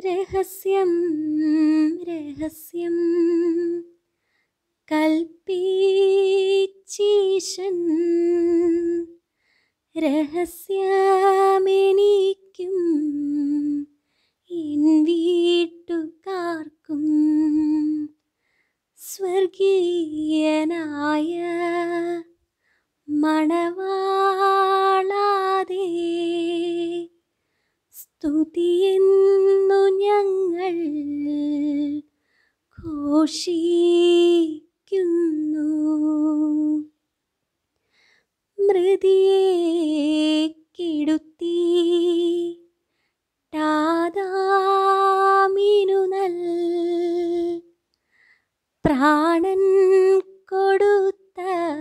രഹസ്യം രഹസ്യം കൽപ്പീച്ചീശൻ രഹസ്യമെനിക്കും എൻ വീട്ടുകാർക്കും സ്വർഗീയനായ മണവാളാതേ സ്തുതിയെന്നു ഞങ്ങൾ ഘോഷിക്കുന്നു മൃതിയെ കെടുത്തി ടാദാമിനു നൽ പ്രാണൻ കൊടുത്ത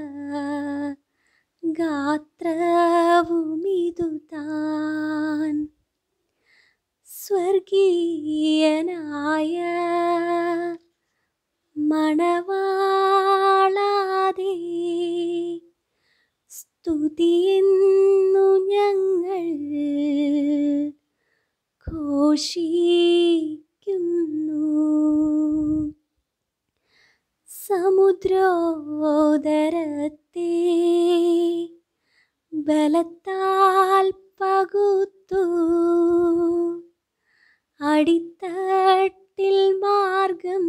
ഗാത്രവുമിതു താൻ സ്വർഗീയനായ മണവാളാതേ സ്തുതിയെന്നു ഞങ്ങൾ ഘോഷിക്കുന്നു സമുദ്രോദരത്തെ ബലത്താൽ പകുത്തു അടിത്തട്ടിൽ മാർഗം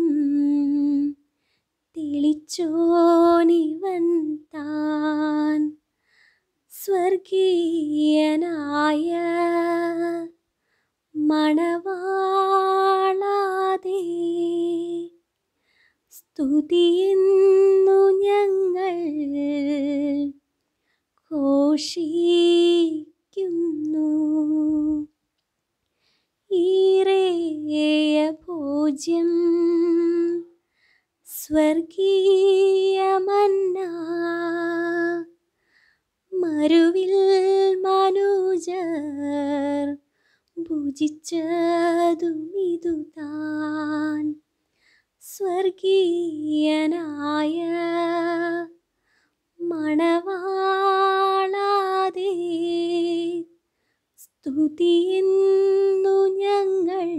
തെളിച്ചോനിവൻ താൻ സ്വർഗീയനായ മണവാളാതേ സ്തുതിയെന്നു ഞങ്ങൾ ഘോഷിക്കുന്നു ഈറേയ ഭോജ്യം സ്വർഗീയമന്ന മരുവിൽ മനുജർ ഭുജിച്ചതുമിതു താൻ സ്വർഗീയനായ മണവാളാതേ സ്തുതിയെന്നു ഞങ്ങൾ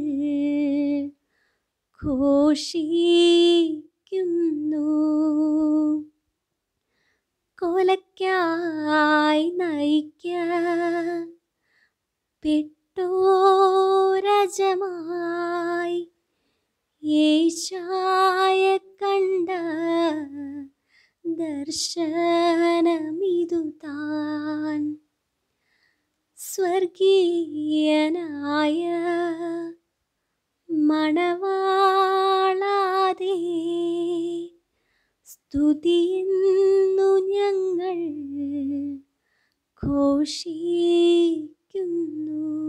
ഘോഷിക്കുന്നു കൊലയ്ക്കായി നയിക്ക പെട്ടോരജമായി യേശായ കണ്ട ദർശനമിതു താൻ സ്വർഗീയനായ മണവാളാതേ സ്തുതിയെന്നു ഞങ്ങൾ ഘോഷിക്കുന്നു